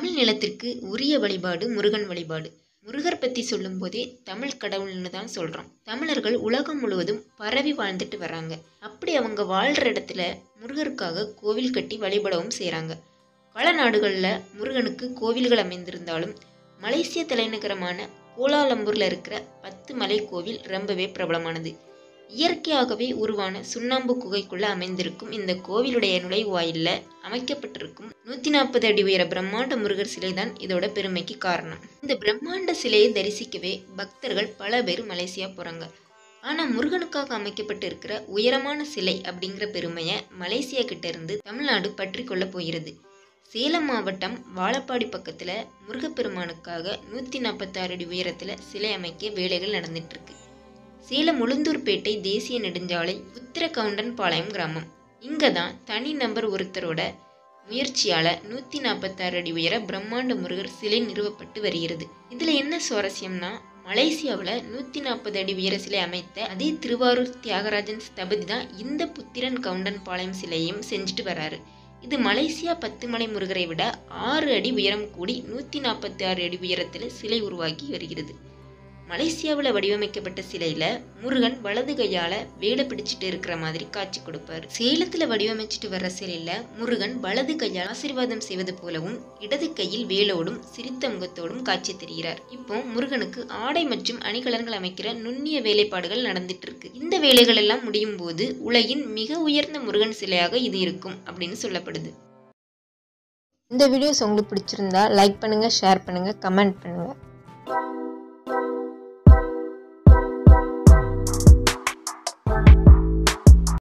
தமிழ் நிலத்திற்கு உரிய வழிபாடு முருகன் வழிபாடு முருகர் பற்றி சொல்லும்போதே தமிழ் கடவுள்னு தான் சொல்கிறோம் தமிழர்கள் உலகம் முழுவதும் பரவி வாழ்ந்துட்டு வராங்க அப்படி அவங்க வாழ்கிற இடத்துல முருகருக்காக கோவில் கட்டி வழிபடவும் செய்கிறாங்க பல நாடுகளில் முருகனுக்கு கோவில்கள் அமைந்திருந்தாலும் மலேசிய தலைநகரமான கோலாலம்பூரில் இருக்கிற பத்து மலை கோவில் ரொம்பவே பிரபலமானது இயற்கையாகவே உருவான சுண்ணாம்பு குகைக்குள்ள அமைந்திருக்கும் இந்த கோவிலுடைய நுழைவாயிலில் அமைக்கப்பட்டிருக்கும் நூற்றி நாற்பது அடி உயர பிரம்மாண்ட முருகர் சிலை தான் இதோட பெருமைக்கு காரணம் இந்த பிரம்மாண்ட சிலையை தரிசிக்கவே பக்தர்கள் பல பேர் மலேசியா போகிறாங்க ஆனால் முருகனுக்காக அமைக்கப்பட்டு இருக்கிற உயரமான சிலை அப்படிங்கிற பெருமையை மலேசியா கிட்ட இருந்து தமிழ்நாடு பற்றி கொள்ள போகிறது சேலம் மாவட்டம் வாழப்பாடி பக்கத்தில் முருகப்பெருமானுக்காக நூற்றி நாற்பத்தாறு அடி உயரத்தில் சிலை அமைக்க வேலைகள் நடந்துட்டு இருக்கு சேலம் உளுந்தூர்பேட்டை தேசிய நெடுஞ்சாலை உத்திரகவுண்டன் பாளையம் கிராமம் இங்கே தான் தனி நபர் ஒருத்தரோட முயற்சியால் நூற்றி நாற்பத்தாறு அடி உயர பிரம்மாண்ட முருகர் சிலை நிறுவப்பட்டு வருகிறது இதில் என்ன சுவாரஸ்யம்னா மலேசியாவில் நூற்றி நாற்பது அடி உயர சிலை அமைத்த அதே திருவாரூர் தியாகராஜன் ஸ்தபதி தான் இந்த புத்திரன் கவுண்டன் பாளையம் சிலையும் செஞ்சுட்டு வராரு இது மலேசியா பத்து மலை முருகரை விட ஆறு அடி உயரம் கூடி நூற்றி நாற்பத்தி ஆறு அடி உயரத்தில் சிலை உருவாக்கி வருகிறது மலேசியாவில் வடிவமைக்கப்பட்ட சிலையில் முருகன் வலது கையால் வேலை பிடிச்சிட்டு இருக்கிற மாதிரி காட்சி கொடுப்பார் சேலத்தில் வடிவமைச்சிட்டு வர்ற சிலையில் முருகன் வலது கையால் ஆசீர்வாதம் செய்வது போலவும் இடது கையில் வேலோடும் சிரித்த முகத்தோடும் காட்சி தெரிகிறார் இப்போ முருகனுக்கு ஆடை மற்றும் அணிகலன்கள் அமைக்கிற நுண்ணிய வேலைப்பாடுகள் நடந்துட்டு இருக்கு இந்த வேலைகள் எல்லாம் முடியும் போது உலகின் மிக உயர்ந்த முருகன் சிலையாக இது இருக்கும் அப்படின்னு சொல்லப்படுது இந்த வீடியோஸ் உங்களுக்கு பிடிச்சிருந்தா லைக் பண்ணுங்கள் ஷேர் பண்ணுங்கள் கமெண்ட் பண்ணுங்கள்